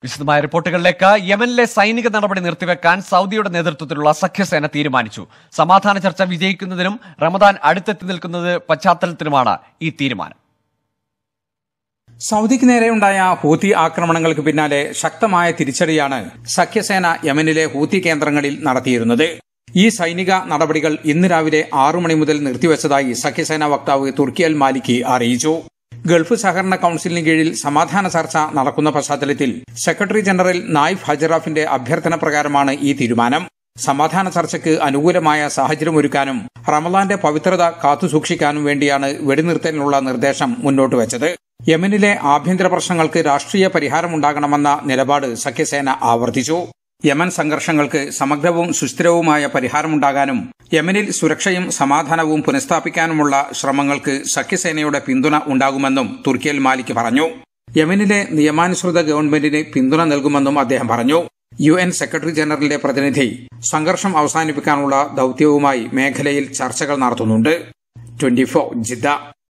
വിശദമായ റിപ്പോർട്ടുകളിലേക്ക് യമനിലെ സൈനിക നടപടി നിർത്തിവെക്കാൻ സൗദിയുടെ നേതൃത്വത്തിലുള്ള സഖ്യസേന തീരുമാനിച്ചു സമാധാന ചർച്ച വിജയിക്കുന്നതിനും റമദാൻ അടുത്തെത്തി നിൽക്കുന്നത് പശ്ചാത്തലത്തിലുമാണ് ഈ തീരുമാനം സൗദിക്ക് നേരെയുണ്ടായ ഹൂത്തി ആക്രമണങ്ങൾക്ക് പിന്നാലെ ശക്തമായ തിരിച്ചടിയാണ് സഖ്യസേന യമനിലെ ഹൂത്തി കേന്ദ്രങ്ങളിൽ നടത്തിയിരുന്നത് ഈ സൈനിക നടപടികൾ ഇന്ന് രാവിലെ ആറു മണി മുതൽ നിർത്തിവച്ചതായി സഖ്യസേന വക്താവ് തുർക്കി അൽ മാലിക്കി അറിയിച്ചു ഗൾഫ് സഹകരണ കൌൺസിലിന് കീഴിൽ സമാധാന ചർച്ച നടക്കുന്ന പശ്ചാത്തലത്തിൽ സെക്രട്ടറി ജനറൽ നായിഫ് ഹജറാഫിന്റെ അഭ്യർത്ഥന പ്രകാരമാണ് ഈ തീരുമാനം സമാധാന ചർച്ചയ്ക്ക് അനുകൂലമായ സാഹചര്യമൊരുക്കാനും റമലാന്റെ പവിത്രത കാത്തുസൂക്ഷിക്കാനും വേണ്ടിയാണ് വെടിനിർത്തലിനുള്ള നിർദ്ദേശം മുന്നോട്ട് വെച്ചത് യമനിലെ ആഭ്യന്തര പ്രശ്നങ്ങൾക്ക് രാഷ്ട്രീയ പരിഹാരമുണ്ടാകണമെന്ന നിലപാട് സഖ്യസേന ആവർത്തിച്ചു യമൻ സംഘർഷങ്ങൾക്ക് സമഗ്രവും സുസ്ഥിരവുമായ പരിഹാരമുണ്ടാകാനും യമനിൽ സുരക്ഷയും സമാധാനവും പുനഃസ്ഥാപിക്കാനുമുള്ള ശ്രമങ്ങൾക്ക് സഖ്യസേനയുടെ പിന്തുണ ഉണ്ടാകുമെന്നും തുർക്കിയൽ മാലിക് പറഞ്ഞു യമനിലെ നിയമാനുസൃത ഗവൺമെന്റിന് പിന്തുണ നൽകുമെന്നും അദ്ദേഹം പറഞ്ഞു യു എൻ സെക്രട്ടറി ജനറലിന്റെ പ്രതിനിധി സംഘർഷം അവസാനിപ്പിക്കാനുള്ള ദൌത്യവുമായി മേഖലയിൽ ചർച്ചകൾ നടത്തുന്നുണ്ട് ട്വന്റി ജിദ്ദ